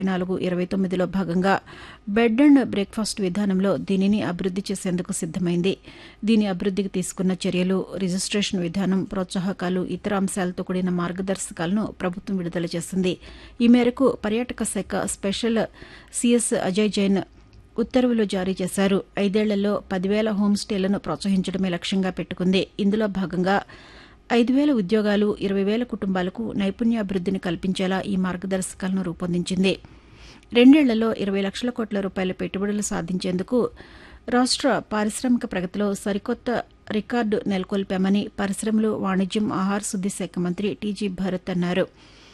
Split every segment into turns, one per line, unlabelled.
నాలుగు ఇరవై తొమ్మిదిలో భాగంగా బెడ్ అండ్ బ్రేక్ఫాస్ట్ విధానంలో దీనిని అభివృద్ది చేసేందుకు సిద్దమైంది దీని అభివృద్దికి తీసుకున్న చర్యలు రిజిస్టేషన్ విధానం ప్రోత్సాహకాలు ఇతర అంశాలతో కూడిన మార్గదర్శకాలను ప్రభుత్వం విడుదల చేసింది ఈ మేరకు పర్యాటక శాఖ స్పెషల్ సీఎస్ అజయ్ జైన్ ఉత్తర్వులు జారీ చేశారు ఐదేళ్లలో పదివేల హోం స్టేలను ప్రోత్సహించడమే లక్ష్యంగా పెట్టుకుంది ఇందులో భాగంగా ఐదు వేల ఉద్యోగాలు ఇరవై వేల కుటుంబాలకు నైపుణ్యాభివృద్దిని కల్పించేలా ఈ మార్గదర్శకాలను రూపొందించింది రెండేళ్లలో ఇరవై లక్షల కోట్ల రూపాయల పెట్టుబడులు సాధించేందుకు రాష్ట పారిశ్రామిక ప్రగతిలో సరికొత్త రికార్డు నెలకొల్పామని పరిశ్రమలు వాణిజ్యం ఆహార శుద్ది శాఖ మంత్రి టీజీ భరత్ అన్నారు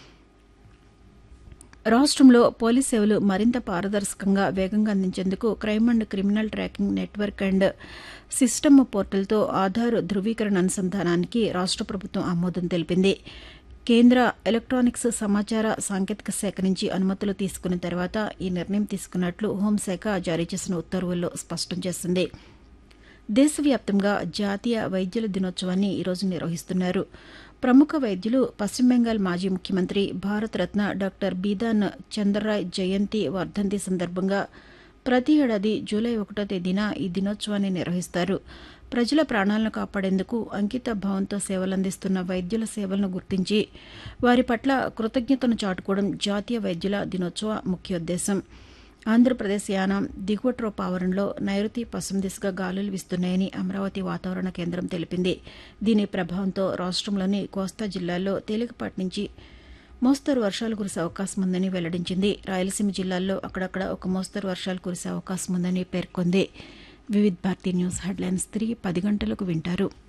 రాష్టంలో పోలీస్ సేవలు మరింత పారదర్శకంగా వేగంగా అందించేందుకు crime and criminal tracking network and system పోర్టల్తో ఆధార్ ధృవీకరణ అనుసంధానానికి రాష్ట ప్రభుత్వం ఆమోదం తెలిపింది కేంద్ర ఎలక్ట్రానిక్స్ సమాచార సాంకేతిక శాఖ నుంచి అనుమతులు తీసుకున్న తర్వాత ఈ నిర్ణయం తీసుకున్నట్లు హోంశాఖ జారీ చేసిన ఉత్తర్వుల్లో స్పష్టం చేసింది దేశవ్యాప్తంగా జాతీయ వైద్యుల దినోత్సవాన్ని ఈరోజు నిర్వహిస్తున్నారు ప్రముఖ వైద్యులు పశ్చిమ బెంగాల్ మాజీ ముఖ్యమంత్రి భారతరత్న డాక్టర్ బీదాన్ చంద్రరాయ్ జయంతి వర్ధంతి సందర్భంగా ప్రతి ఏడాది జూలై ఒకటో తేదీన ఈ దినోత్సవాన్ని నిర్వహిస్తారు ప్రజల ప్రాణాలను కాపాడేందుకు అంకిత భావంతో సేవలందిస్తున్న వైద్యుల సేవలను గుర్తించి వారి పట్ల కృతజ్ఞతను చాటుకోవడం జాతీయ వైద్యుల దినోత్సవ ముఖ్యోద్దేశం ఆంధ్రప్రదేశ్ యానం దిగువ ట్రోప్ ఆవరణలో నైరుతి పశ్చిమ దిశగా గాలులు వీస్తున్నాయని అమరావతి వాతావరణ కేంద్రం తెలిపింది దీని ప్రభావంతో రాష్టంలోని కోస్తా జిల్లాల్లో తేలికపాటి నుంచి మోస్తరు వర్షాలు కురిసే అవకాశం ఉందని వెల్లడించింది రాయలసీమ జిల్లాల్లో అక్కడక్కడ ఒక మోస్తరు వర్షాలు కురిసే అవకాశం ఉందని పేర్కొంది వివిధ్ భారతి న్యూస్ హెడ్లైన్స్ తిరిగి పది గంటలకు వింటారు